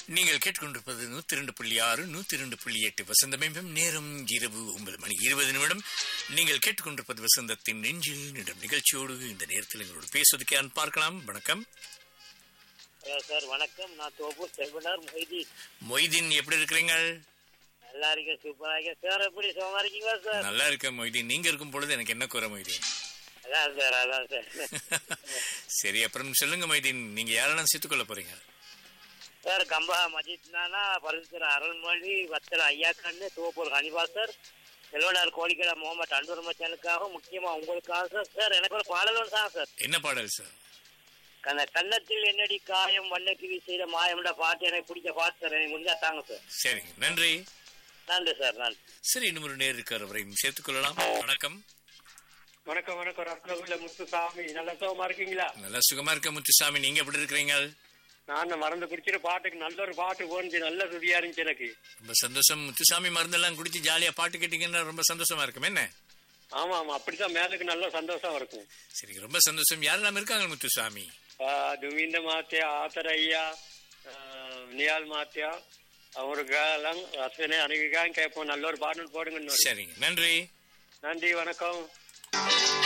நீங்கள் கேட்டுக்கொண்டிருப்பது நூத்தி இரண்டு புள்ளி ஆறு நூத்தி இரண்டு புள்ளி எட்டு வசந்தமேம்பம் நேரம் இரவு ஒன்பது மணி இருபது நிமிடம் நீங்கள் கேட்டுக்கொண்டிருப்பது வசந்தத்தின் நெஞ்சில் நிடம் நிகழ்ச்சியோடு இந்த நேரத்தில் எங்களோடு பேசுவதற்கு யான் பார்க்கலாம் வணக்கம் ஹலோ சார் வணக்கம் நான் தோப்பூர் செல்வனார் மொய்தி மொய்தீன் எப்படி இருக்கிறீங்க நல்லா இருக்கேன் சூப்பரா இருக்கேன் சார் எப்படி சுகமா இருக்கீங்களா சார் நல்லா இருக்க மொய்தீன் நீங்க இருக்கும் பொழுது எனக்கு என்ன குறை மொய்தீன் அதான் சார் அதான் சார் சரி அப்புறம் சொல்லுங்க மொய்தீன் நீங்க யாரெல்லாம் சேர்த்துக்கொள்ள போறீங்க சார் கம்பா மஜித் நானா பரிசுத்தர் அருள்மொழி வத்தல ஐயாக்கண்ணு தோப்பூர் ஹனிபா சார் செல்வனார் கோழிக்கடை முகமது அன்பர் மச்சானுக்காக முக்கியமா உங்களுக்காக சார் சார் எனக்கு ஒரு பாடல் ஒன்று தான் சார் என்ன பாடல் சார் அந்த கன்னத்தில் என்னடி காயம் வண்ணக்கிவி செய்த மாயம்ட பாட்டு எனக்கு பிடிச்ச பாட்டு சார் எனக்கு முடிஞ்சா தாங்க சார் சரி நன்றி நன்றி சார் நன்றி சரி இன்னும் ஒரு நேர் இருக்கார் அவரையும் சேர்த்துக் கொள்ளலாம் வணக்கம் வணக்கம் வணக்கம் ரத்னகுல முத்துசாமி நல்ல சுகமா இருக்கீங்களா நல்லா சுகமா இருக்க முத்துசாமி நீங்க எப்படி இருக்கிறீங்க நான் மறந்து குடிச்சிட்டு பாட்டுக்கு நல்ல ஒரு பாட்டு போனுச்சு நல்ல சுதியா இருந்துச்சு எனக்கு ரொம்ப சந்தோஷம் முத்துசாமி மருந்தெல்லாம் குடிச்சு ஜாலியா பாட்டு கேட்டீங்கன்னா ரொம்ப சந்தோஷமா இருக்கும் என்ன ஆமா ஆமா அப்படித்தான் மேலுக்கு நல்ல சந்தோஷம் இருக்கும் சரி ரொம்ப சந்தோஷம் யாரெல்லாம் இருக்காங்க முத்துசாமி துமீந்த மாத்தியா ஆத்தர் ஐயா ஆஹ், நியால் மாத்தியா அவருக்கெல்லாம் ரசனை அணுகிக்காக கேட்போம் நல்ல ஒரு பாடல் போடுங்க இன்னொரு. சரிங்க நன்றி நன்றி வணக்கம்